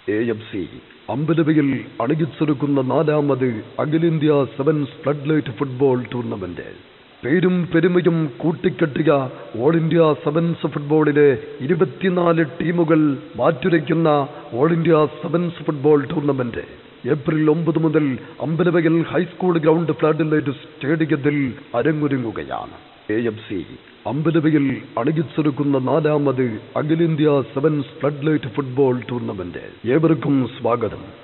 A F C Ambalavayal അണകിച്ചൊരുക്കുന്ന നാലാമത് അഖിലേന്ത്യാ sevens flood light football tournament പേരും പെരുമയും കൂട്ടിക്കെട്ടിയ ഓൾ ഇന്ത്യ സെവൻസ് ഫുട്ബോളിലെ ഇരുപത്തിനാല് ടീമുകൾ മാറ്റുരയ്ക്കുന്ന all India sevens football tournament April ഒമ്പത് മുതൽ Ambalavayal high school ground flood light സ്റ്റേഡിയത്തിൽ അരങ്ങൊരുങ്ങുകയാണ് എ എഫ് സി അമ്പലവയിൽ അണകിച്ചൊരുക്കുന്ന നാലാമത് അഖിലേന്ത്യാ sevens flood light football tournament ഏവർക്കും സ്വാഗതം